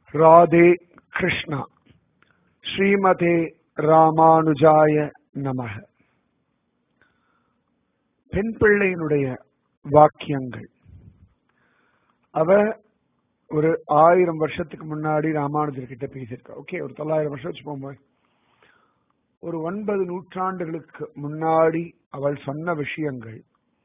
ராதே கிருஷ்ணா ஸ்ரீமதே ராமானுஜாய நமக பெண் பிள்ளையினுடைய வாக்கியங்கள் அவ ஒரு ஆயிரம் வருஷத்துக்கு முன்னாடி ராமானுஜர் கிட்ட பேசியிருக்கா ஓகே ஒரு தொள்ளாயிரம் வருஷம் வச்சுப்போம் ஒரு ஒன்பது நூற்றாண்டுகளுக்கு முன்னாடி அவள் சொன்ன விஷயங்கள்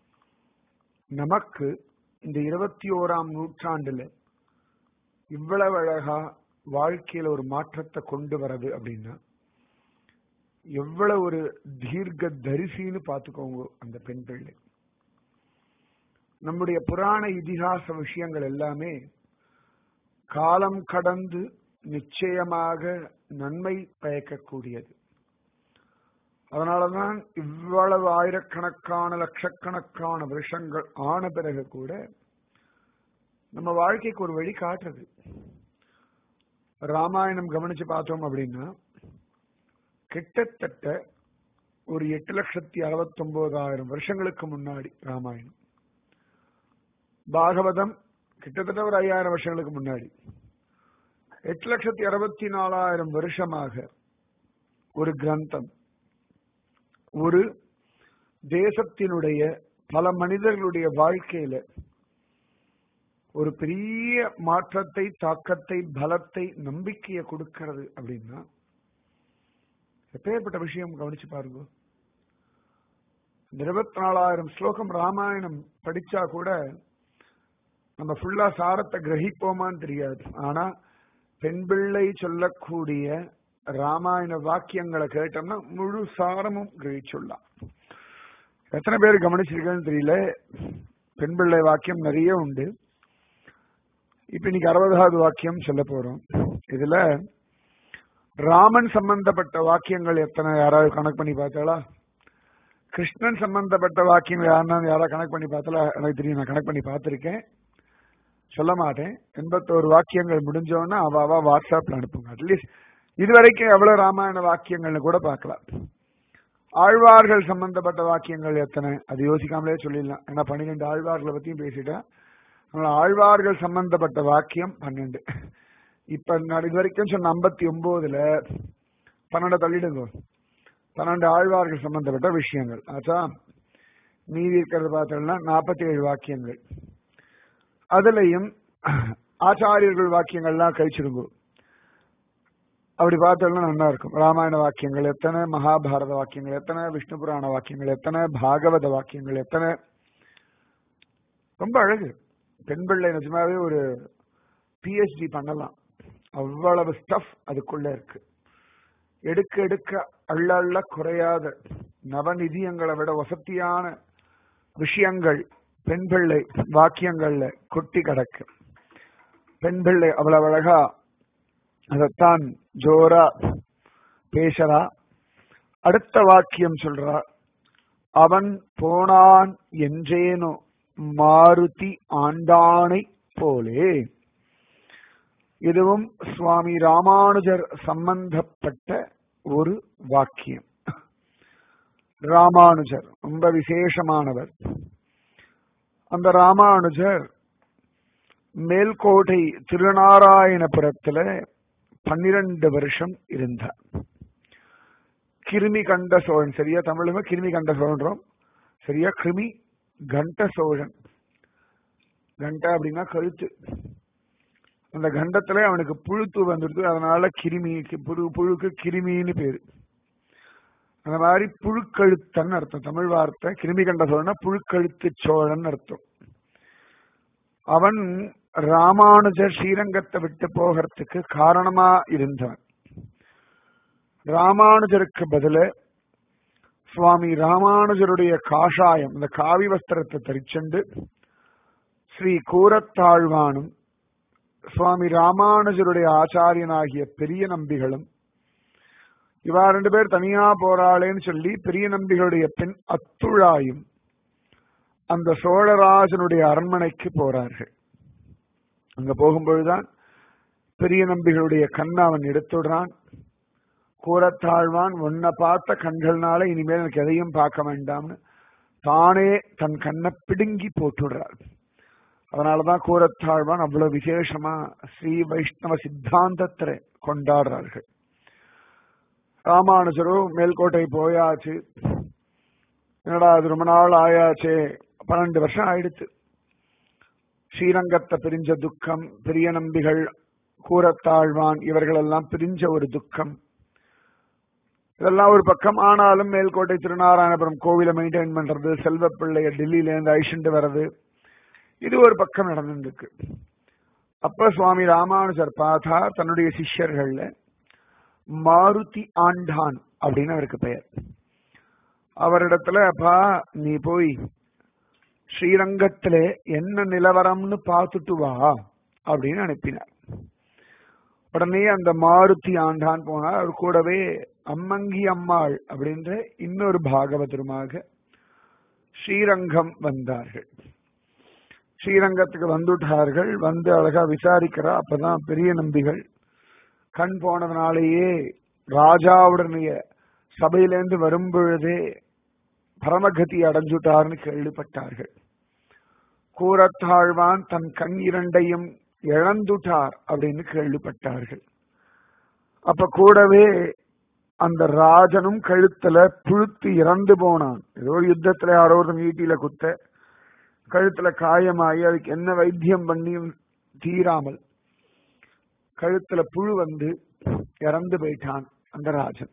நமக்கு இந்த இருபத்தி ஓராம் நூற்றாண்டுல இவ்வளவு அழகா வாழ்க்கையில ஒரு மாற்றத்தை கொண்டு வரது அப்படின்னா எவ்வளவு ஒரு தீர்க்க தரிசின்னு பார்த்துக்கோங்க அந்த பெண் பிள்ளை நம்முடைய புராண இதிகாச விஷயங்கள் எல்லாமே காலம் கடந்து நிச்சயமாக நன்மை பயக்கக்கூடியது அதனாலதான் இவ்வளவு ஆயிரக்கணக்கான லட்சக்கணக்கான வருஷங்கள் ஆன பிறகு கூட நம்ம வாழ்க்கைக்கு ஒரு வழி காட்டுறது ராமாயணம் கவனிச்சு பார்த்தோம் அப்படின்னா கிட்டத்தட்ட ஒரு எட்டு லட்சத்தி அறுபத்தி ஒன்பதாயிரம் வருஷங்களுக்கு முன்னாடி ராமாயணம் பாகவதம் கிட்டத்தட்ட ஒரு ஐயாயிரம் வருஷங்களுக்கு முன்னாடி எட்டு லட்சத்தி அறுபத்தி நாலாயிரம் வருஷமாக ஒரு கிரந்தம் ஒரு தேசத்தினுடைய பல மனிதர்களுடைய வாழ்க்கையில ஒரு பெரிய மாற்றத்தை தாக்கத்தை பலத்தை நம்பிக்கையை கொடுக்கிறது அப்படின்னா எப்பேற்பட்ட விஷயம் கவனிச்சு பாருங்க இருபத்தி நாலாயிரம் ஸ்லோகம் ராமாயணம் படிச்சா கூட நம்ம ஃபுல்லா சாரத்தை கிரகிப்போமான்னு தெரியாது ஆனா பெண் பிள்ளை சொல்லக்கூடிய ராமாயண வாக்கியங்களை கேட்டோம்னா முழு சாரமும் கிரகிச்சுள்ளான் எத்தனை பேர் கவனிச்சிருக்கேன்னு தெரியல பெண் பிள்ளை வாக்கியம் நிறைய உண்டு இப்ப இன்னைக்கு அறுபதாவது வாக்கியம் சொல்ல போறோம் இதுல ராமன் சம்பந்தப்பட்ட வாக்கியங்கள் எத்தனை யாராவது கணக்கு பண்ணி பார்த்தாளா கிருஷ்ணன் சம்பந்தப்பட்ட வாக்கியங்கள் யாருன்னா யாராவது கணக்கு பண்ணி பார்த்தாலா எனக்கு தெரியும் நான் கணக்கு பண்ணி பார்த்திருக்கேன் சொல்ல மாட்டேன் எண்பத்தோரு வாக்கியங்கள் முடிஞ்சோன்னா அவ அவ வாட்ஸ்அப்ல அனுப்புங்க அட்லீஸ்ட் இதுவரைக்கும் எவ்வளவு ராமாயண வாக்கியங்கள்னு கூட பார்க்கலாம் ஆழ்வார்கள் சம்பந்தப்பட்ட வாக்கியங்கள் எத்தனை அது யோசிக்காமலே சொல்லிடலாம் ஏன்னா பன்னிரெண்டு ஆழ்வார்களை பத்தியும் பேசிட்டேன் ஆழ்வார்கள் சம்பந்தப்பட்ட வாக்கியம் பன்னெண்டு இப்ப இது வரைக்கும் சொன்ன ஐம்பத்தி ஒன்பதுல பன்னெண்டு தள்ளிடுங்க பன்னெண்டு ஆழ்வார்கள் சம்பந்தப்பட்ட விஷயங்கள் ஆச்சா மீதி இருக்கிறத பார்த்தோம்னா நாற்பத்தி ஏழு வாக்கியங்கள் அதுலயும் ஆச்சாரியர்கள் வாக்கியங்கள்லாம் கழிச்சிருங்க அப்படி பார்த்தோம்னா நல்லா இருக்கும் ராமாயண வாக்கியங்கள் எத்தனை மகாபாரத வாக்கியங்கள் எத்தனை விஷ்ணு புராண வாக்கியங்கள் எத்தனை பாகவத வாக்கியங்கள் எத்தனை ரொம்ப அழகு பெண் பிள்ளை நிஜமாவே ஒரு பிஹெச்டி பண்ணலாம் அவ்வளவு ஸ்டஃப் அதுக்குள்ள இருக்கு எடுக்க எடுக்க அள்ள அள்ள குறையாத நவநிதியங்களை விட வசதியான விஷயங்கள் பெண் பிள்ளை வாக்கியங்கள்ல கொட்டி கிடக்கு பெண் பிள்ளை அவ்வளவு அழகா அதத்தான் ஜோரா பேசறா அடுத்த வாக்கியம் சொல்றா அவன் போனான் என்றேனோ மாருதி ஆண்டானை போலே இதுவும் சுவாமி ராமானுஜர் சம்பந்தப்பட்ட ஒரு வாக்கியம் ராமானுஜர் ரொம்ப விசேஷமானவர் அந்த ராமானுஜர் மேல்கோட்டை திருநாராயணபுரத்துல பன்னிரண்டு வருஷம் இருந்தார் கிருமி கண்ட சோழன் சரியா தமிழுங்க கிருமி கண்ட சோழன்றோம் சரியா கிருமி கண்ட சோழன் கண்ட அப்படின்னா கழுத்து அந்த கண்டத்துல அவனுக்கு புழுத்து வந்துடுது அதனால கிருமி புழு புழுக்கு கிருமின்னு பேரு அந்த மாதிரி புழுக்கழுத்தன் அர்த்தம் தமிழ் வார்த்தை கிருமி கண்ட சோழனா புழுக்கழுத்து சோழன் அர்த்தம் அவன் ராமானுஜர் ஸ்ரீரங்கத்தை விட்டு போகிறதுக்கு காரணமா இருந்தவன் ராமானுஜருக்கு பதில சுவாமி ராமானுஜருடைய காஷாயம் இந்த காவி வஸ்திரத்தை தரிச்செண்டு ஸ்ரீ கூரத்தாழ்வானும் சுவாமி ராமானுஜருடைய ஆச்சாரியனாகிய பெரிய நம்பிகளும் இவா ரெண்டு பேர் தனியா போறாளேன்னு சொல்லி பெரிய நம்பிகளுடைய பெண் அத்துழாயும் அந்த சோழராஜனுடைய அரண்மனைக்கு போறார்கள் அங்க போகும்பொழுதுதான் பெரிய நம்பிகளுடைய கண்ணை அவன் எடுத்துடுறான் கூறத்தாழ்வான் உன்னை பார்த்த கண்கள்னால இனிமேல் எனக்கு எதையும் பார்க்க வேண்டாம்னு தானே தன் கண்ணை பிடுங்கி போட்டுடுறாள் அதனாலதான் கூரத்தாழ்வான் அவ்வளவு விசேஷமா ஸ்ரீ வைஷ்ணவ சித்தாந்தத்துல கொண்டாடுறார்கள் ராமானுஜரும் மேல்கோட்டை போயாச்சு என்னடா அது ரொம்ப நாள் ஆயாச்சே பன்னெண்டு வருஷம் ஆயிடுச்சு ஸ்ரீரங்கத்தை பிரிஞ்ச துக்கம் பெரிய நம்பிகள் கூரத்தாழ்வான் இவர்கள் எல்லாம் பிரிஞ்ச ஒரு துக்கம் இதெல்லாம் ஒரு பக்கம் ஆனாலும் மேல்கோட்டை திருநாராயணபுரம் கோவிலை மெயின்டைன் பண்றது செல்வ பிள்ளைய டெல்லியில இருந்து அழிச்சுட்டு வர்றது இது ஒரு பக்கம் நடந்துருக்கு அப்ப சுவாமி ராமானுஜர் பார்த்தா தன்னுடைய சிஷ்யர்கள்ல மாருதி ஆண்டான் அப்படின்னு அவருக்கு பெயர் அவரிடத்துல அப்பா நீ போய் ஸ்ரீரங்கத்திலே என்ன நிலவரம்னு பார்த்துட்டு வா அப்படின்னு அனுப்பினார் உடனே அந்த மாருதி ஆண்டான் போனார் அவர் கூடவே அம்மங்கி அம்மாள் அப்படின்ற இன்னொரு பாகவதருமாக ஸ்ரீரங்கம் வந்தார்கள் ஸ்ரீரங்கத்துக்கு வந்துட்டார்கள் வந்து அழகா விசாரிக்கிறா அப்பதான் பெரிய நம்பிகள் கண் போனதுனாலேயே ராஜாவுடனே சபையிலேருந்து வரும் பொழுதே பரமகதி அடைஞ்சுட்டார்னு கேள்விப்பட்டார்கள் கூரத்தாழ்வான் தன் கண் இரண்டையும் இழந்துட்டார் அப்படின்னு கேள்விப்பட்டார்கள் அப்ப கூடவே அந்த ராஜனும் கழுத்துல புழுத்து இறந்து போனான் ஏதோ ஒரு யுத்தத்துல யாரோ ஒரு ஈட்டியில குத்த கழுத்துல காயமாகி அதுக்கு என்ன வைத்தியம் பண்ணியும் தீராமல் கழுத்துல புழு வந்து இறந்து போயிட்டான் அந்த ராஜன்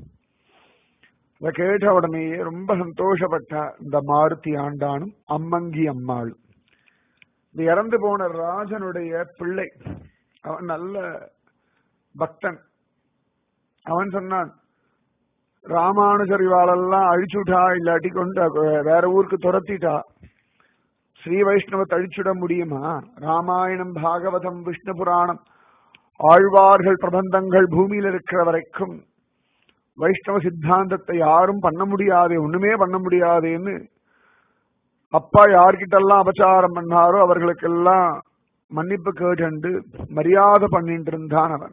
இத கேட்ட உடனேயே ரொம்ப சந்தோஷப்பட்டா இந்த மாருதி ஆண்டானும் அம்மங்கி அம்மாளும் இந்த இறந்து போன ராஜனுடைய பிள்ளை அவன் நல்ல பக்தன் அவன் சொன்னான் ராமானுஜர் இவாளெல்லாம் அழிச்சுட்டா இல்லாட்டி கொண்டு வேற ஊருக்கு துரத்திட்டா ஸ்ரீ வைஷ்ணவத்தை அழிச்சுட முடியுமா ராமாயணம் பாகவதம் விஷ்ணு புராணம் ஆழ்வார்கள் பிரபந்தங்கள் பூமியில் இருக்கிற வரைக்கும் வைஷ்ணவ சித்தாந்தத்தை யாரும் பண்ண முடியாது ஒண்ணுமே பண்ண முடியாதுன்னு அப்பா யார்கிட்டெல்லாம் அபச்சாரம் பண்ணாரோ அவர்களுக்கெல்லாம் மன்னிப்பு கேட்டு மரியாதை பண்ணிட்டு இருந்தான் அவன்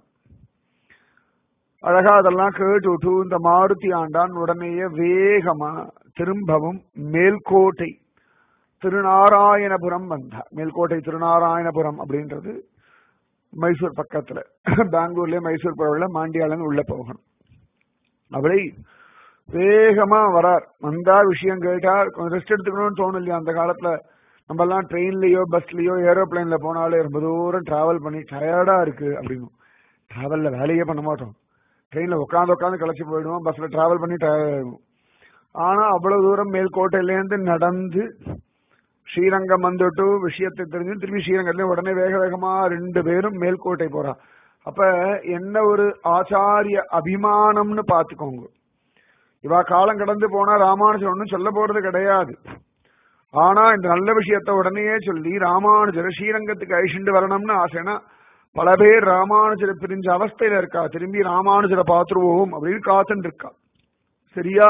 அழகா அதெல்லாம் கேட்டுட்டு இந்த மாருதி ஆண்டான் உடனேயே வேகமா திரும்பவும் மேல்கோட்டை திருநாராயணபுரம் வந்தார் மேல்கோட்டை திருநாராயணபுரம் அப்படின்றது மைசூர் பக்கத்துல பெங்களூர்ல மைசூர் பரவல மாண்டியாலன்னு உள்ள போகணும் அப்படி வேகமா வரார் வந்தா விஷயம் கேட்டார் கொஞ்சம் ரெஸ்ட் எடுத்துக்கணும்னு தோணும் இல்லையா அந்த காலத்துல நம்ம எல்லாம் ட்ரெயின்லயோ பஸ்லயோ ஏரோப்ளைன்ல போனாலே ரொம்ப தூரம் டிராவல் பண்ணி டயர்டா இருக்கு அப்படின்னு டிராவல்ல வேலையே பண்ண மாட்டோம் ட்ரெயின்ல உட்காந்து உட்காந்து களைச்சு போயிடுவோம் பஸ்ல டிராவல் பண்ணி டயர்ட் ஆகும் ஆனா அவ்வளவு தூரம் மேல்கோட்டையில இருந்து நடந்து ஸ்ரீரங்கம் வந்துட்டு விஷயத்தை தெரிஞ்சு திரும்பி ஸ்ரீரங்கத்துல உடனே வேக வேகமா ரெண்டு பேரும் மேல்கோட்டை போறா அப்ப என்ன ஒரு ஆச்சாரிய அபிமானம்னு பாத்துக்கோங்க இவா காலம் கடந்து போனா ராமானுஜர் ஒன்னும் சொல்ல போறது கிடையாது ஆனா இந்த நல்ல விஷயத்த உடனே சொல்லி ராமானுஜர் ஸ்ரீரங்கத்துக்கு அழிச்சுட்டு வரணும்னு ஆசைனா பல பேர் ராமானுஜரை பிரிஞ்ச அவஸ்தையில இருக்கா திரும்பி ராமானுஜரை பாத்துருவோம் அப்படின்னு காத்துட்டு இருக்கா சரியா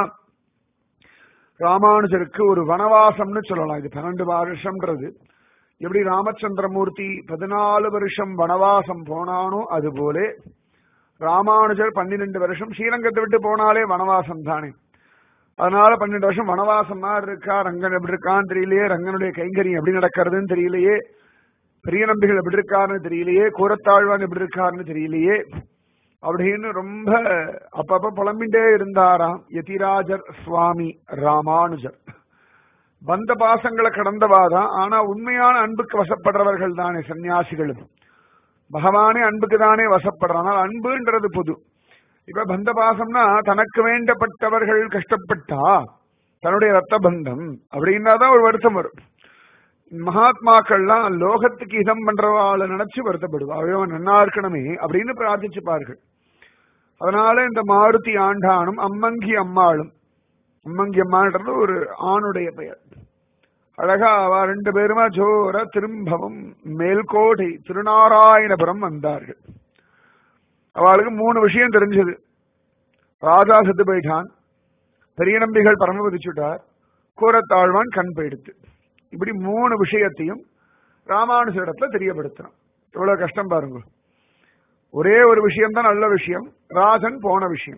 ராமானுஜருக்கு ஒரு வனவாசம்னு சொல்லலாம் இது பன்னெண்டு வருஷம்ன்றது எப்படி ராமச்சந்திரமூர்த்தி பதினாலு வருஷம் வனவாசம் போனானோ அது போல ராமானுஜர் பன்னிரெண்டு வருஷம் ஸ்ரீரங்கத்தை விட்டு போனாலே வனவாசம் தானே அதனால பன்னெண்டு வருஷம் வனவாசம் மாதிரி இருக்கா ரங்கன் எப்படி இருக்கான்னு தெரியலையே ரங்கனுடைய கைங்கரியம் எப்படி நடக்கிறதுன்னு தெரியலையே பெரிய நம்பிகள் எப்படி இருக்காருன்னு தெரியலையே கூரத்தாழ்வான் எப்படி இருக்காருன்னு தெரியலையே அப்படின்னு ரொம்ப அப்பப்ப புலம்பிண்டே இருந்தாராம் யதிராஜர் சுவாமி ராமானுஜர் பந்த பாசங்களை கடந்தவாதான் ஆனா உண்மையான அன்புக்கு வசப்படுறவர்கள் தானே சன்னியாசிகளும் பகவானே அன்புக்கு தானே வசப்படுறான் ஆனால் அன்புன்றது பொது இப்ப பந்த பாசம்னா தனக்கு வேண்டப்பட்டவர்கள் கஷ்டப்பட்டா தன்னுடைய ரத்த பந்தம் அப்படின்னா தான் ஒரு வருத்தம் வரும் மகாத்மாக்கள்லாம் லோகத்துக்கு இதம் பண்றவாளை நினைச்சு வருத்தப்படுவா அவன் நன்னா இருக்கணுமே அப்படின்னு பிரார்த்திச்சுப்பார்கள் அதனால இந்த மாருதி ஆண்டானும் அம்மங்கி அம்மாளும் அம்மங்கி அம்மான்றது ஒரு ஆணுடைய பெயர் அழகா அவ ரெண்டு பேருமா ஜோர திரும்பவும் மேல்கோட்டை திருநாராயணபுரம் வந்தார்கள் அவளுக்கு மூணு விஷயம் தெரிஞ்சது ராஜா செத்து போயிட்டான் பெரிய நம்பிகள் பரமபதிச்சுட்டார் கூரத்தாழ்வான் கண் போயிடுத்து இப்படி மூணு விஷயத்தையும் ராமானுஜரிடத்துல தெரியப்படுத்தணும் எவ்வளவு கஷ்டம் பாருங்க ஒரே ஒரு விஷயம் தான் நல்ல விஷயம் ராஜன் போன விஷயம்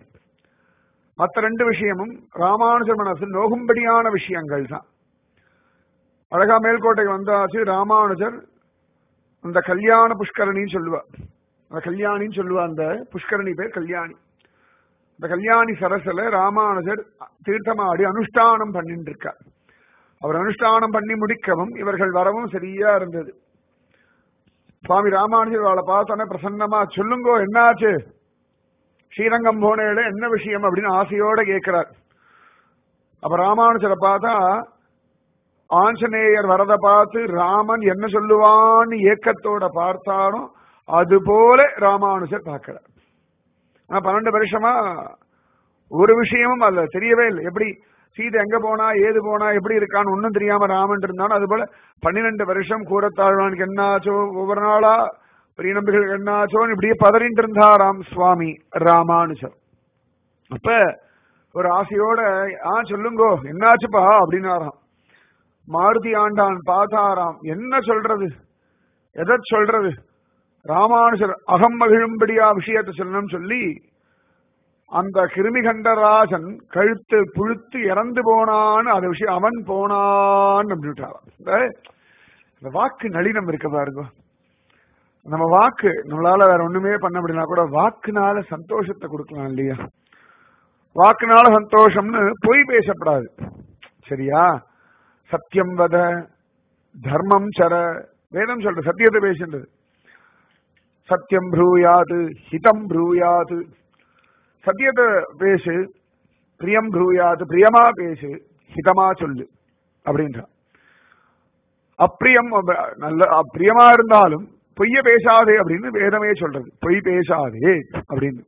மற்ற ரெண்டு விஷயமும் ராமானுஜர் மனசு நோகும்படியான விஷயங்கள் தான் அழகா மேல்கோட்டைக்கு வந்தாச்சு ராமானுஜர் அந்த கல்யாண புஷ்கரணின்னு சொல்லுவா அந்த கல்யாணின்னு சொல்லுவா அந்த புஷ்கரணி பேர் கல்யாணி இந்த கல்யாணி சரஸ்ல ராமானுஜர் தீர்த்தமாடி அனுஷ்டானம் பண்ணிட்டு இருக்கார் அவர் அனுஷ்டானம் பண்ணி முடிக்கவும் இவர்கள் வரவும் சரியா இருந்தது சுவாமி ராமானுஜர் அவளை பார்த்தோன்னே பிரசன்னமா சொல்லுங்கோ என்னாச்சு ஸ்ரீரங்கம் போனேல என்ன விஷயம் அப்படின்னு ஆசையோட கேட்கிறார் அப்ப ராமானுஜரை பார்த்தா ஆஞ்சநேயர் வரத பார்த்து ராமன் என்ன சொல்லுவான்னு ஏக்கத்தோட பார்த்தாலும் அது போல ராமானுஜர் பார்க்கிறார் ஆனா பன்னெண்டு வருஷமா ஒரு விஷயமும் அல்ல தெரியவே இல்லை எப்படி சீதை எங்க போனா ஏது போனா எப்படி இருக்கான்னு ஒன்னும் தெரியாம ராமன் இருந்தாலும் அது போல பன்னிரெண்டு வருஷம் கூடத்தாழ்வானுக்கு என்னாச்சோ ஒவ்வொரு நாளா பெரிய நம்பிக்கைகளுக்கு என்னாச்சோன்னு இப்படியே பதறிட்டு இருந்தாராம் சுவாமி ராமானுஜர் அப்ப ஒரு ஆசையோட ஆ சொல்லுங்கோ என்னாச்சுப்பா அப்படின்னாராம் மாருதி ஆண்டான் பார்த்தாராம் என்ன சொல்றது எதை சொல்றது ராமானுஜர் அகம் மகிழும்படியா விஷயத்தை சொல்லணும்னு சொல்லி அந்த கிருமிகண்டராஜன் கழுத்து புழுத்து இறந்து போனான்னு அந்த விஷயம் அவன் போனான்னு அப்படின்ட்டாராம் இந்த வாக்கு நளினம் இருக்க பாருங்க நம்ம வாக்கு நம்மளால வேற ஒண்ணுமே பண்ண முடியல கூட வாக்குனால சந்தோஷத்தை கொடுக்கலாம் இல்லையா வாக்குனால சந்தோஷம்னு பொய் பேசப்படாது சரியா சத்தியம் வத தர்மம் சர வேதம் சொல்ற சத்தியத்தை பேசுன்றது சத்தியம் ப்ரூயாது ஹிதம் ப்ரூயாது சத்தியத்தை பேசு பிரியம் ப்ரூயாது பிரியமா பேசு ஹிதமா சொல்லு அப்படின்றான் அப்பிரியம் நல்ல பிரியமா இருந்தாலும் பொய்ய பேசாதே அப்படின்னு வேதமே சொல்றது பொய் பேசாதே அப்படின்னு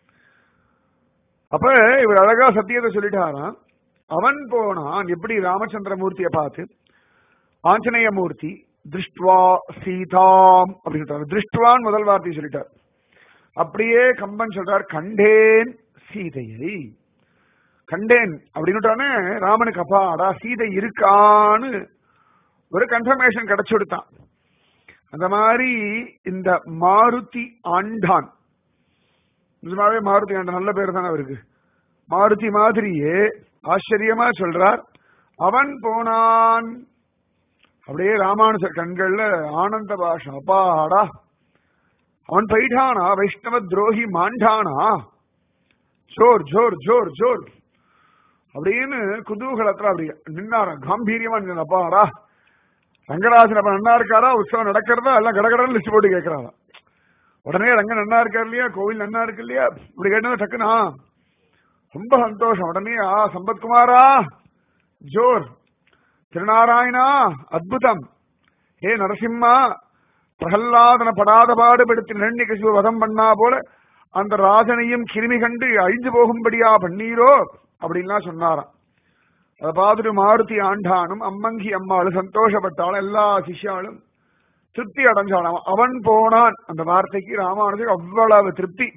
அப்ப இவர் அழகா சத்தியத்தை சொல்லிட்டாராம் அவன் போனான் எப்படி ராமச்சந்திரமூர்த்தியை பார்த்து ஆஞ்சநேய மூர்த்தி திருஷ்டுவா சீதாம் அப்படின்னு திருஷ்டுவான் முதல் வார்த்தை சொல்லிட்டார் அப்படியே கம்பன் சொல்றார் கண்டேன் சீதையை கண்டேன் அப்படின்னு ராமனுக்கு அப்பா அடா சீதை இருக்கான்னு ஒரு கன்ஃபர்மேஷன் கிடைச்சு கொடுத்தான் அந்த மாதிரி இந்த மாருதி ஆண்டான் நிஜமாவே மாருதி ஆண்டான் நல்ல பேர் தானே அவருக்கு மாருதி மாதிரியே ஆச்சரியமா சொல்றார் அவன் போனான் அப்படியே ராமானுஜர் கண்கள்ல ஆனந்த பாஷம் அப்பாடா அவன் போயிட்டானா வைஷ்ணவ துரோகி மாண்டானா ஜோர் ஜோர் ஜோர் ஜோர் அப்படின்னு குதூகலத்துல அப்படி நின்னாராம் காம்பீரியமா நின்ன அப்பாடா ரங்கராஜன் அப்ப நன்னா இருக்காரா உற்சவம் நடக்கிறதா எல்லாம் கடகடன்னு லிஸ்ட் போட்டு கேட்கறாங்க உடனே ரங்க நன்னா இருக்காரு இல்லையா கோவில் நன்னா இருக்கு இல்லையா இப்படி கேட்டா டக்குனா ரொம்ப சந்தோஷம் உடனே ஆ சம்பத்குமாரா ஜோர் திருநாராயணா அத்புதம் ஹே நரசிம்மா பிரகல்லாதன படாத பாடுபடுத்தி நெண்ணிக்கு வதம் பண்ணா போல அந்த ராஜனையும் கிருமி கண்டு அழிஞ்சு போகும்படியா பண்ணீரோ அப்படின்லாம் சொன்னாராம் அதை பார்த்துட்டு மாருதி ஆண்டானும் அம்மங்கி அம்மாளும் சந்தோஷப்பட்டாலும் எல்லா சிஷ்யாலும் திருப்தி அடைஞ்சாலும் அவன் போனான் அந்த வார்த்தைக்கு ராமானுஜருக்கு அவ்வளவு திருப்தி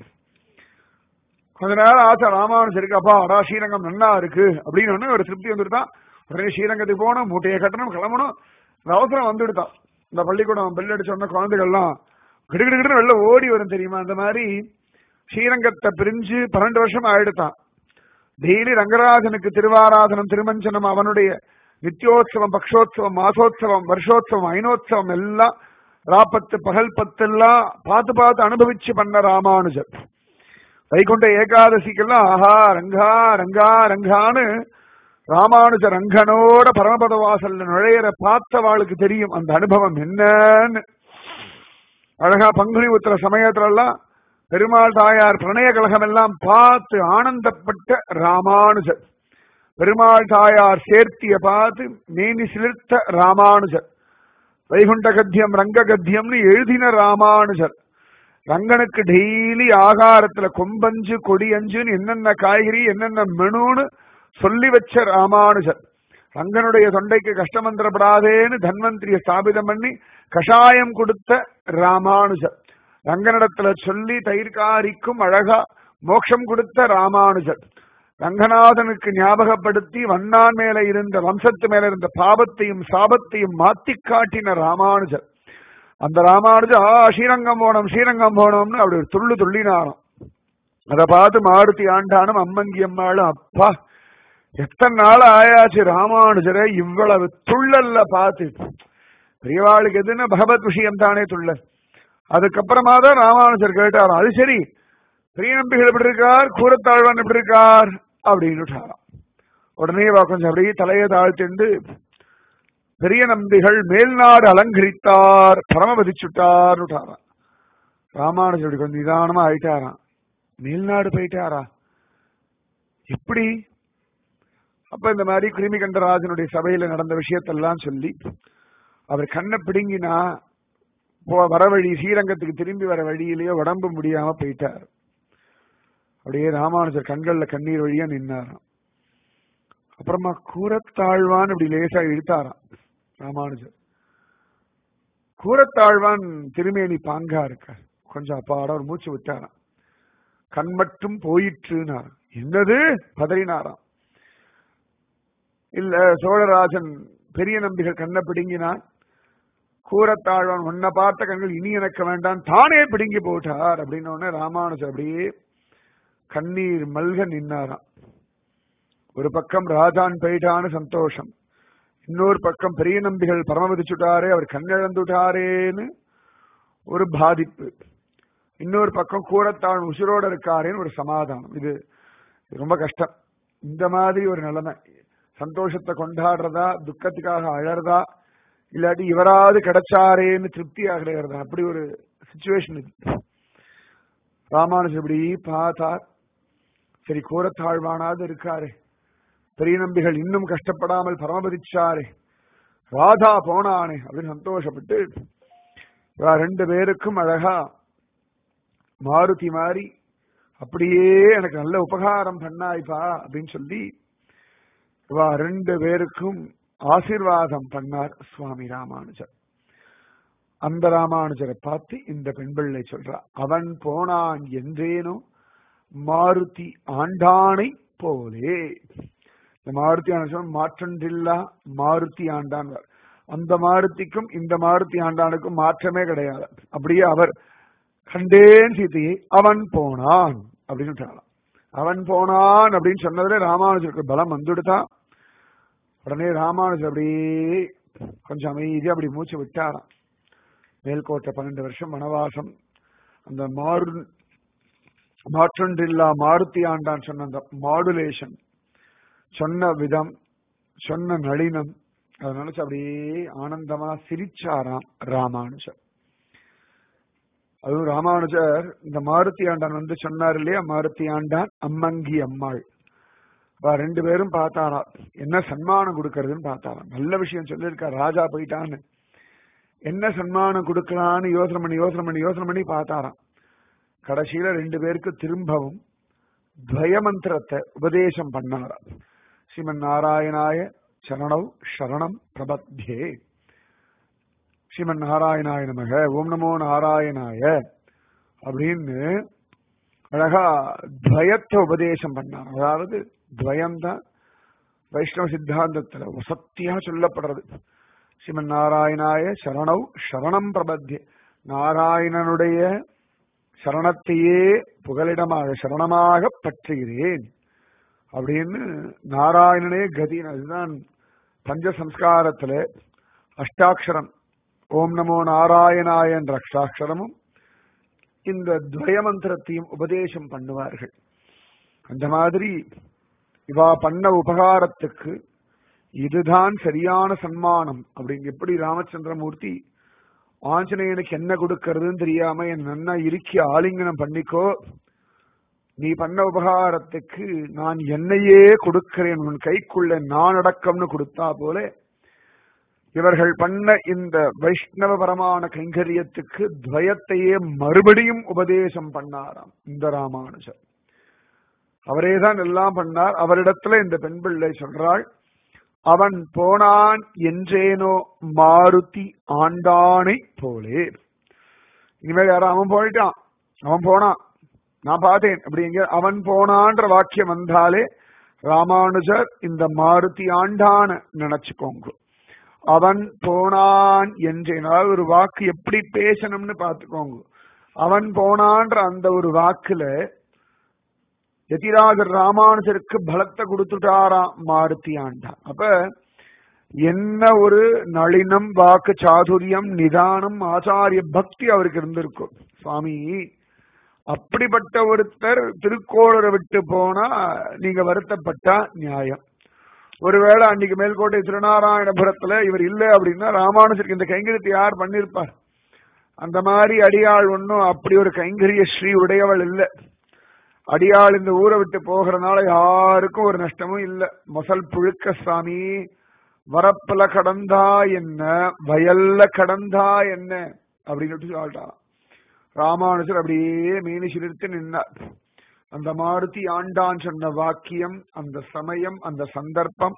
கொஞ்ச நேரம் ஆசை ராமானுஜருக்கு அப்பா அடா ஸ்ரீரங்கம் நல்லா இருக்கு அப்படின்னு ஒரு திருப்தி வந்துருதான் உடனே ஸ்ரீரங்கத்துக்கு போகணும் மூட்டையை கட்டணும் கிளம்பணும் அவசரம் வந்துடுதான் இந்த பள்ளிக்கூடம் பெல் அடிச்சோன்னா குழந்தைகள்லாம் கிடுகிடுகிட்டு வெளில ஓடி வரும் தெரியுமா அந்த மாதிரி ஸ்ரீரங்கத்தை பிரிஞ்சு பன்னெண்டு வருஷம் ஆயிடுத்தான் டெய்லி ரங்கராஜனுக்கு திருவாராதனம் திருமஞ்சனம் அவனுடைய நித்தியோத்சவம் பக்ஷோத்சவம் மாசோத்சவம் வருஷோத்சவம் ஐனோத்சவம் எல்லாம் ராப்பத்து பகல் பத்து எல்லாம் பார்த்து பார்த்து அனுபவிச்சு பண்ண ராமானுஜர் வைகுண்ட ஏகாதசிக்கெல்லாம் ஆஹா ரங்கா ரங்கா ரங்கான்னு ராமானுஜ ரங்கனோட பரமபத வாசல்ல நுழையிற பார்த்தவாளுக்கு தெரியும் அந்த அனுபவம் என்னன்னு அழகா பங்குனி உத்திர சமயத்துல எல்லாம் பெருமாள் தாயார் பிரணய கழகம் எல்லாம் பார்த்து ஆனந்தப்பட்ட ராமானுஜர் பெருமாள் தாயார் சேர்த்திய பார்த்து மேனி சிலிர்த்த ராமானுஜர் வைகுண்ட கத்தியம் ரங்க கத்தியம்னு எழுதின ராமானுஜர் ரங்கனுக்கு டெய்லி ஆகாரத்துல கொம்பஞ்சு கொடியஞ்சுன்னு என்னென்ன காய்கறி என்னென்ன மெனுன்னு சொல்லி வச்ச ராமானுஜர் ரங்கனுடைய தொண்டைக்கு கஷ்டம் வந்துடப்படாதேன்னு தன்வந்திரிய ஸ்தாபிதம் பண்ணி கஷாயம் கொடுத்த ராமானுஜர் ரங்கனிடத்துல சொல்லி தயிர்காரிக்கும் அழகா மோட்சம் கொடுத்த ராமானுஜர் ரங்கநாதனுக்கு ஞாபகப்படுத்தி வண்ணான் மேல இருந்த வம்சத்து மேல இருந்த பாபத்தையும் சாபத்தையும் மாத்தி காட்டின ராமானுஜர் அந்த ராமானுஜர் ஆ ஸ்ரீரங்கம் போனோம் ஸ்ரீரங்கம் போனோம்னு அப்படி ஒரு துள்ளு துள்ளினாராம் அதை பார்த்து மாருதி ஆண்டானும் அம்மங்கி அம்மாளும் அப்பா எத்தனை நாள் ஆயாச்சு ராமானுஜரை இவ்வளவு துள்ளல்ல பார்த்து பெரியவாளுக்கு எதுன்னா பகவத் விஷயம் தானே துள்ளல் அதுக்கப்புறமா தான் ராமானுஜர் கேட்டார் அது சரி பெரிய நம்பிகள் எப்படி இருக்கார் கூரத்தாழ்வான் எப்படி இருக்கார் அப்படின்னு விட்டாராம் உடனே வா கொஞ்சம் அப்படியே தலையை தாழ்த்திண்டு பெரிய நம்பிகள் மேல்நாடு அலங்கரித்தார் பரமபதிச்சுட்டார் விட்டாராம் ராமானுஜர் இப்படி கொஞ்சம் நிதானமா ஆயிட்டாராம் மேல்நாடு போயிட்டாரா எப்படி அப்ப இந்த மாதிரி கிருமிகண்டராஜனுடைய சபையில நடந்த விஷயத்தெல்லாம் சொல்லி அவர் கண்ணை பிடுங்கினா போ வர வழி ஸ்ரீரங்கத்துக்கு திரும்பி வர வழியிலேயே உடம்பு முடியாம போயிட்டார் அப்படியே ராமானுஜர் கண்கள்ல கண்ணீர் வழியா நின்னாராம் அப்புறமா கூரத்தாழ்வான் இப்படி லேசா இழுத்தாராம் ராமானுஜர் கூரத்தாழ்வான் திருமேனி பாங்கா இருக்க கொஞ்சம் அப்பாட ஒரு மூச்சு விட்டாராம் கண் மட்டும் போயிற்றுனார் என்னது பதறினாராம் இல்ல சோழராஜன் பெரிய நம்பிகள் கண்ணை பிடுங்கினான் கூரத்தாழ்வான் உன்னை பார்த்த கண்கள் இனி எனக்கு வேண்டாம் தானே பிடுங்கி போட்டார் அப்படின்னு உடனே ராமானுஜர் அப்படியே கண்ணீர் மல்க நின்னாராம் ஒரு பக்கம் ராஜான் போயிட்டான்னு சந்தோஷம் இன்னொரு பக்கம் பெரிய நம்பிகள் பரமவிதிச்சுட்டாரே அவர் கண்ணிழந்துட்டாரேன்னு ஒரு பாதிப்பு இன்னொரு பக்கம் கூரத்தாழ் உசிரோட இருக்காரேன்னு ஒரு சமாதானம் இது ரொம்ப கஷ்டம் இந்த மாதிரி ஒரு நிலைமை சந்தோஷத்தை கொண்டாடுறதா துக்கத்துக்காக அழறதா இல்லாட்டி இவராது கிடைச்சாரேன்னு திருப்தி ஆகிறதா அப்படி ஒரு சுச்சுவேஷன் இது ராமானுஜர் இப்படி பார்த்தார் சரி கூரத்தாழ்வானாவது இருக்காரு பெரிய நம்பிகள் இன்னும் கஷ்டப்படாமல் பரமபதிச்சாரே ராதா போனானே அப்படின்னு சந்தோஷப்பட்டு இவா ரெண்டு பேருக்கும் அழகா மாருதி மாதிரி அப்படியே எனக்கு நல்ல உபகாரம் பண்ணாய்ப்பா அப்படின்னு சொல்லி இவா ரெண்டு பேருக்கும் ஆசீர்வாதம் பண்ணார் சுவாமி ராமானுஜர் அந்த ராமானுஜரை பார்த்து இந்த பெண் பிள்ளை சொல்றா அவன் போனான் என்றேனோ மாருதி ஆண்டானை போலே இந்த மாருதி ஆண்டான் மாற்றன்றில்லா மாருதி ஆண்டான் அந்த மாருதிக்கும் இந்த மாருதி ஆண்டானுக்கும் மாற்றமே கிடையாது அப்படியே அவர் கண்டேன் சீதையை அவன் போனான் அப்படின்னு சொல்லலாம் அவன் போனான் அப்படின்னு சொன்னதுல ராமானுஜருக்கு பலம் வந்துடுதான் உடனே ராமானுஜர் அப்படியே கொஞ்சம் அமைதியா அப்படி மூச்சு விட்டாராம் மேல்கோட்டை பன்னெண்டு வருஷம் வனவாசம் அந்த மாறு மாற்றொன்றில்லா மாருதி ஆண்டான் சொன்ன அந்த மாடுலேஷன் சொன்ன விதம் சொன்ன நளினம் அதை நினைச்சு அப்படியே ஆனந்தமா சிரிச்சாராம் ராமானுஜர் அதுவும் ராமானுஜர் இந்த மாருதி ஆண்டான் வந்து சொன்னார் இல்லையா மாருதி ஆண்டான் அம்மங்கி அம்மாள் ரெண்டு பேரும் பார்த்தாரா என்ன சன்மானம் கொடுக்கறதுன்னு பார்த்தாராம் நல்ல விஷயம் சொல்லியிருக்கார் ராஜா போயிட்டான்னு என்ன சன்மானம் கொடுக்கலான்னு யோசனை பண்ணி யோசனை பண்ணி யோசனை பண்ணி பார்த்தாராம் கடைசியில ரெண்டு பேருக்கு திரும்பவும் துவயமந்திரத்தை உபதேசம் பண்ணாராம் ஸ்ரீமன் நாராயணாய சரணவ் சரணம் பிரபத்யே ஸ்ரீமன் நாராயணாய நமக ஓம் நமோ நாராயணாய அப்படின்னு அழகா துவயத்தை உபதேசம் பண்ணார் அதாவது துவயம்தான் வைஷ்ணவ சித்தாந்தத்துல வசத்தியா சொல்லப்படுறது ஸ்ரீமன் நாராயணாய சரணவ் சரணம் பிரபத்திய நாராயணனுடைய சரணத்தையே புகலிடமாக சரணமாக பற்றுகிறேன் அப்படின்னு நாராயணனே கதி அதுதான் பஞ்ச சம்ஸ்காரத்துல அஷ்டாட்சரம் ஓம் நமோ நாராயணாய என்ற அஷ்டாட்சரமும் இந்த துவயமந்திரத்தையும் உபதேசம் பண்ணுவார்கள் அந்த மாதிரி இவா பண்ண உபகாரத்துக்கு இதுதான் சரியான சன்மானம் அப்படின்னு எப்படி ராமச்சந்திரமூர்த்தி ஆஞ்சநேயனுக்கு என்ன கொடுக்கறதுன்னு தெரியாம என் நன்னா இறுக்கி ஆலிங்கனம் பண்ணிக்கோ நீ பண்ண உபகாரத்துக்கு நான் என்னையே கொடுக்கிறேன் உன் கைக்குள்ள நான் அடக்கம்னு கொடுத்தா போல இவர்கள் பண்ண இந்த வைஷ்ணவபரமான கைங்கரியத்துக்கு துவயத்தையே மறுபடியும் உபதேசம் பண்ணாராம் இந்த ராமானுஜர் அவரே தான் எல்லாம் பண்ணார் அவரிடத்துல இந்த பெண் பிள்ளை சொல்றாள் அவன் போனான் என்றேனோ மாருதி ஆண்டானை போலே இனிமேல் யாரும் அவன் போயிட்டான் அவன் போனான் நான் பார்த்தேன் அப்படி எங்க அவன் போனான்ற வாக்கியம் வந்தாலே ராமானுஜர் இந்த மாருதி ஆண்டான நினைச்சுக்கோங்க அவன் போனான் என்றேன் அதாவது ஒரு வாக்கு எப்படி பேசணும்னு பார்த்துக்கோங்க அவன் போனான்ற அந்த ஒரு வாக்குல யதிராஜர் ராமானுஜருக்கு பலத்தை கொடுத்துட்டாராம் மாருதி ஆண்டா அப்ப என்ன ஒரு நளினம் வாக்கு சாதுரியம் நிதானம் ஆச்சாரிய பக்தி அவருக்கு இருந்திருக்கும் சுவாமி அப்படிப்பட்ட ஒருத்தர் திருக்கோளரை விட்டு போனா நீங்க வருத்தப்பட்டா நியாயம் ஒருவேளை அன்னைக்கு மேல்கோட்டை திருநாராயணபுரத்துல இவர் இல்ல அப்படின்னா ராமானுஜருக்கு இந்த கைங்கரியத்தை யார் பண்ணிருப்பார் அந்த மாதிரி அடியாள் ஒன்னும் அப்படி ஒரு கைங்கரிய ஸ்ரீ உடையவள் இல்ல அடியாள் இந்த ஊரை விட்டு போகிறதுனால யாருக்கும் ஒரு நஷ்டமும் இல்ல மொசல் புழுக்க சாமி வரப்புல கடந்தா என்ன வயல்ல கடந்தா என்ன அப்படின்னு சொல்லிட்டான் ராமானுஜர் அப்படியே மேனி சிலிர்த்து நின்னார் அந்த மாருதி ஆண்டான் சொன்ன வாக்கியம் அந்த சமயம் அந்த சந்தர்ப்பம்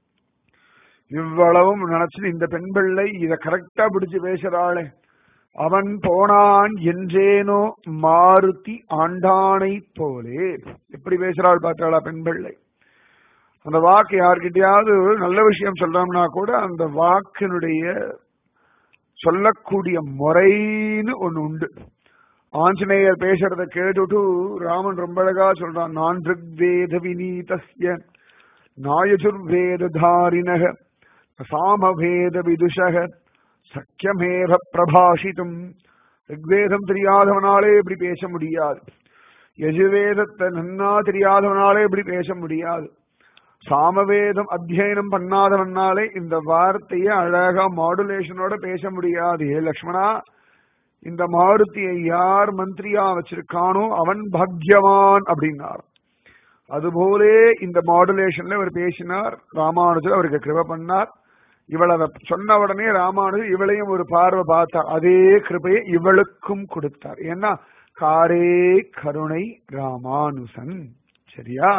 இவ்வளவும் நினைச்சு இந்த பெண் பிள்ளை இத கரெக்டா பிடிச்சு பேசுறாளே அவன் போனான் என்றேனோ மாருதி ஆண்டானை போலே எப்படி பேசுறாள் பார்த்தாளா பெண் பிள்ளை அந்த வாக்கு யார்கிட்டயாவது நல்ல விஷயம் சொல்றோம்னா கூட அந்த வாக்கினுடைய சொல்லக்கூடிய முறைன்னு ஒண்ணு உண்டு ஆஞ்சநேயர் பேசுறத கேட்டுட்டு ராமன் ரொம்ப அழகா சொல்றான் நான் ரிக்வேத வினீதஸ்ய நாயஜுர்வேத தாரிணக சாமவேத விதுஷக சக்கியமேவ பிரபாஷித்தும் ரிக்வேதம் தெரியாதவனாலே இப்படி பேச முடியாது யஜுவேதத்தை நன்னா தெரியாதவனாலே இப்படி பேச முடியாது சாமவேதம் அத்தியனம் பண்ணாதவனாலே இந்த வார்த்தையை அழகா மாடுலேஷனோட பேச முடியாது ஏ லக்ஷ்மணா இந்த மாருதியை யார் மந்திரியா வச்சிருக்கானோ அவன் பாக்யவான் அப்படின்னார் அதுபோலே இந்த மாடுலேஷன்ல அவர் பேசினார் ராமானுஜர் அவருக்கு கிருப பண்ணார் இவளை சொன்ன உடனே ராமானுஜர் இவளையும் ஒரு பார்வை பார்த்தார் அதே கிருபையை இவளுக்கும் கொடுத்தார் ஏன்னா காரே கருணை ராமானுசன் சரியா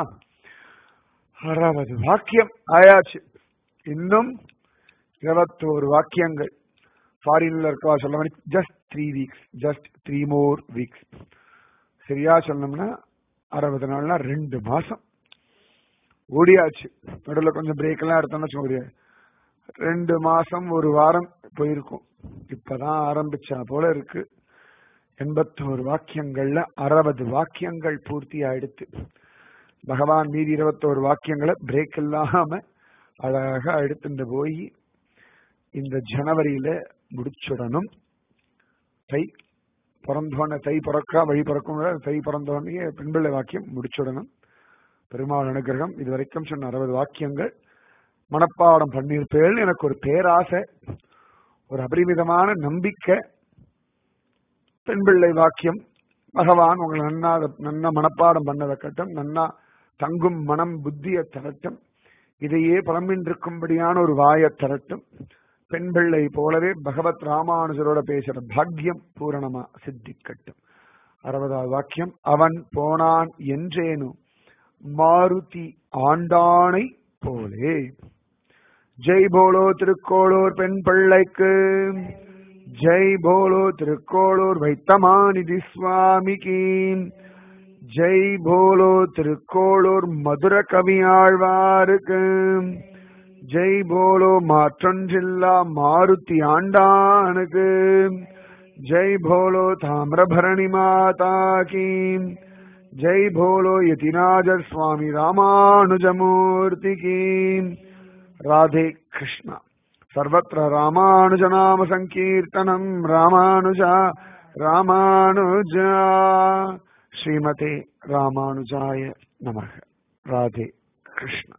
அறுபது வாக்கியம் ஆயாச்சு இன்னும் இருபத்தோரு வாக்கியங்கள் ஃபாரின்ல இருக்கா சொல்ல just three weeks just three more weeks சரியா சொன்னோம்னா அறுபது நாள்னா ரெண்டு மாசம் ஓடியாச்சு நடுவில் கொஞ்சம் பிரேக் எல்லாம் எடுத்தோம்னு வச்சுக்கோங்க ரெண்டு மாசம் ஒரு வாரம் போயிருக்கும் இப்பதான் ஆரம்பிச்சா போல இருக்கு எண்பத்தோரு வாக்கியங்கள்ல அறுபது வாக்கியங்கள் பூர்த்தி ஆயிடுத்து பகவான் மீதி இருபத்தோரு வாக்கியங்களை பிரேக் இல்லாம அழகா எடுத்துட்டு போய் இந்த ஜனவரியில முடிச்சுடணும் தை பிறந்தோடனே தை பிறக்கா வழி பிறக்கும் தை பிறந்தோடனே பெண்பிள்ளை வாக்கியம் முடிச்சுடணும் பெருமாள் அனுகிரகம் இது வரைக்கும் சொன்ன அறுபது வாக்கியங்கள் மனப்பாடம் பண்ணியிருப்பேன் எனக்கு ஒரு பேராசை ஒரு அபரிமிதமான நம்பிக்கை பெண்பிள்ளை வாக்கியம் பகவான் உங்களை நன்னா நன்னா மனப்பாடம் பண்ண வைக்கட்டும் நன்னா தங்கும் மனம் புத்திய தரட்டும் இதையே புலம்பின்றிருக்கும்படியான ஒரு வாய தரட்டும் பெண் பிள்ளை போலவே பகவத் ராமானுஜரோட பேசுற பாக்யம் பூரணமா சித்திக்கட்டும் அறுபதாவது வாக்கியம் அவன் போனான் என்றேனும் மாருதி ஆண்டானை போலே ஜெய் போலோ திருக்கோளூர் பெண் பிள்ளைக்கு ஜெய் போலோ திருக்கோளூர் வைத்தமாநிதி சுவாமிக்கு ஜெய் போலோ திருக்கோளூர் மதுர கவியாழ்வாருக்கு ஜெய் போலோ மாற்றொன்றில்லா மாருதி ஆண்டானுக்கு ஜெய் போலோ தாமிரபரணி மாதா கீ ஜெய் போலோ யதிராஜர் சுவாமி ராமானுஜமூர்த்தி கீ ராதே கிருஷ்ணா सर्वत्र रामानुजनाम सङ्कीर्तनम् रामानुजा रामानुजा श्रीमते रामानुजाय नमः राधे कृष्ण